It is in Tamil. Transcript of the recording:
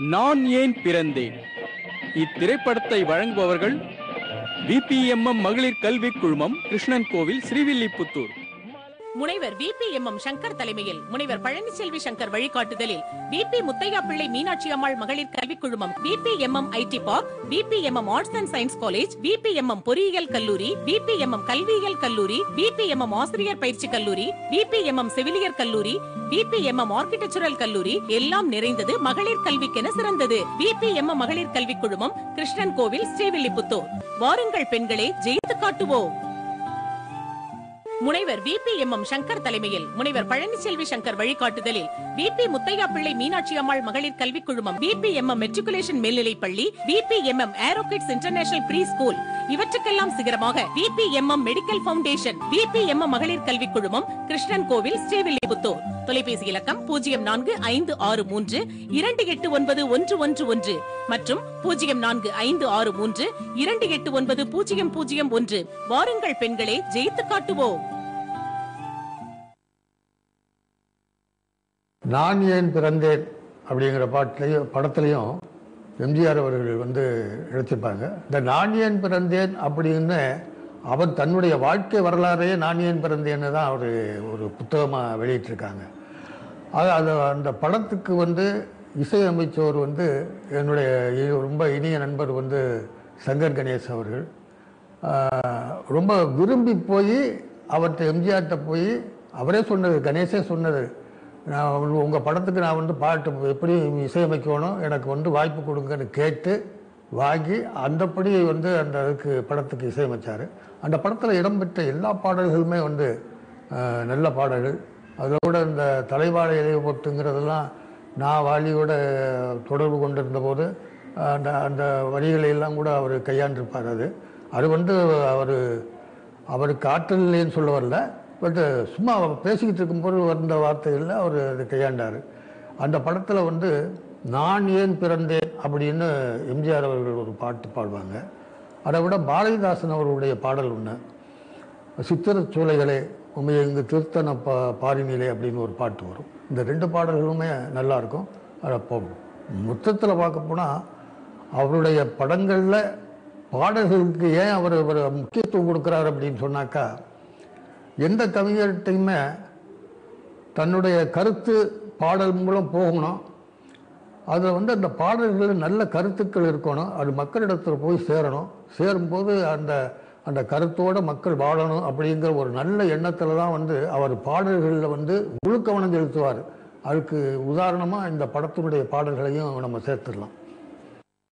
நான் ஏன் பிறந்தேன் இத்திரைப்படத்தை வழங்குபவர்கள் விபிஎம்எம் மகளிர் கல்விக் குழுமம் கிருஷ்ணன் கோவில் ஸ்ரீவில்லிபுத்தூர் முனைவர் விபி எம் எம் சங்கர் தலைமையில் முனைவர் பழனிசெல்வி சங்கர் வழிகாட்டுதலில் விபி முத்தையா பிள்ளை மீனாட்சி அம்மாள் மகளிர் கல்விக் குழுமம் VP M M IT park VP M M arts and science college VP M M பொறியியல் கல்லூரி விபி எம் எம் கல்வியியல் கல்லூரி விபி எம் எம் ஆசிரியர் பயிற்சி கல்லூரி விபி எம் எம் செவிலியர் கல்லூரி விபி எம் எம் ஆர்கிடெக்சரல் கல்லூரி எல்லாம் நிறைந்தது மகளிர் கல்விக்கென சிறந்தது விபி எம் எம் மகளிர் கல்விக் குழுமம் கிருஷ்ணன் கோவில் ஸ்ரீவில்லிபுத்தூர் வாருங்கள் பெண்களே ஜெயித்து காட்டுவோம் முனைவர் விபி எம் எம் சங்கர் தலைமையில் முனைவர் பழனிசெல்வி சங்கர் வழிகாட்டுதலில் விபி முத்தையா பிள்ளை மீனாட்சி அம்மாள் மகளிர் கல்விக் குழுமம் விபி எம் எம் மெட்ரிகுலேஷன் மேல்நிலைப் பள்ளி VP M M Aerokids international pre school இவற்றுக்கெல்லாம் சிகரமாக VP M M medical foundation VP M M மகளிர் கல்விக் குழுமம் கிருஷ்ணன் கோவில் ஸ்ரீவில்லிபுத்தூர் தொலைபேசி இலக்கம் பூஜ்ஜியம் நான்கு ஐந்து ஆறு மூன்று இரண்டு எட்டு ஒன்பது ஒன்று ஒன்று ஒன்று மற்றும் பூஜ்ஜியம் நான்கு ஐந்து ஆறு மூன்று இரண்டு எட்டு ஒன்பது பூஜ்ஜியம் பூஜ்ஜியம் ஒன்று வாருங்கள் பெண்களே ஜெயித்து காட்டுவோம் நான் ஏன் பிறந்தேன் அப்படிங்கிற பாட்டிலையும் படத்துலையும் எம்ஜிஆர் அவர்கள் வந்து எடுத்திருப்பாங்க இந்த நான் ஏன் பிறந்தேன் அப்படின்னு அவர் தன்னுடைய வாழ்க்கை வரலாறையே நான் ஏன் பிறந்தேன்னு தான் அவர் ஒரு புத்தகமாக வெளியிட்டிருக்காங்க அது அது அந்த படத்துக்கு வந்து இசையமைச்சவர் வந்து என்னுடைய இ- ரொம்ப இனிய நண்பர் வந்து சங்கர் கணேஷ் அவர்கள் ஆஹ், ரொம்ப விரும்பி போய் அவர்கிட்ட எம்ஜிஆர்கிட்ட போய் அவரே சொன்னது கணேஷே சொன்னது நான் உங்கள் படத்துக்கு நான் வந்து பாட்டு எப்படி இசையமைக்கணும் எனக்கு வந்து வாய்ப்பு கொடுங்கன்னு கேட்டு வாங்கி அந்தப்படி வந்து அந்த அதுக்கு படத்துக்கு இசையமைச்சார் அந்த படத்தில் இடம்பெற்ற எல்லா பாடல்களுமே வந்து ஆஹ், நல்ல பாடல்கள் அதோட இந்த தலைவாழை இலையை போட்டுங்கிறதெல்லாம் நான் வாலியோட தொடர்பு கொண்டிருந்த போது அந்த அந்த வரிகளை எல்லாம் கூட அவர் கையாண்டிருப்பார் அது அது வந்து அவர் அவருக்கு ஆற்றல் இல்லைன்னு சொல்ல வரல பட்டு சும்மா அவர் பேசிக்கிட்டு இருக்கும்போது வந்த வார்த்தைகளில் அவர் அதை கையாண்டார் அந்த படத்தில் வந்து நான் ஏன் பிறந்தேன் அப்படின்னு எம்ஜிஆர் அவர்கள் ஒரு பாட்டு பாடுவாங்க அதை விட பாரதிதாசன் அவர்களுடைய பாடல் ஒன்று சித்திரச் சோலைகளே உண்மை இங்கு திருத்தன பா பாரினிலே அப்படின்னு ஒரு பாட்டு வரும் இந்த ரெண்டு பாடல்களுமே நல்லா இருக்கும் அதை போகும் மொத்தத்தில் பார்க்க போனால் அவருடைய படங்களில் பாடல்களுக்கு ஏன் அவர் அவர் முக்கியத்துவம் கொடுக்குறாரு அப்படின்னு சொன்னாக்கா எந்த கவிஞர்கிட்டையுமே தன்னுடைய கருத்து பாடல் மூலம் போகணும் அதில் வந்து அந்த பாடல்களில் நல்ல கருத்துக்கள் இருக்கணும் அது மக்களிடத்தில் போய் சேரணும் சேரும்போது அந்த அந்த கருத்தோட மக்கள் வாழணும் அப்படிங்கிற ஒரு நல்ல எண்ணத்தில் தான் வந்து அவர் பாடல்களில் வந்து முழு கவனம் செலுத்துவார் அதுக்கு உதாரணமாக இந்த படத்தினுடைய பாடல்களையும் நம்ம சேர்த்துடலாம்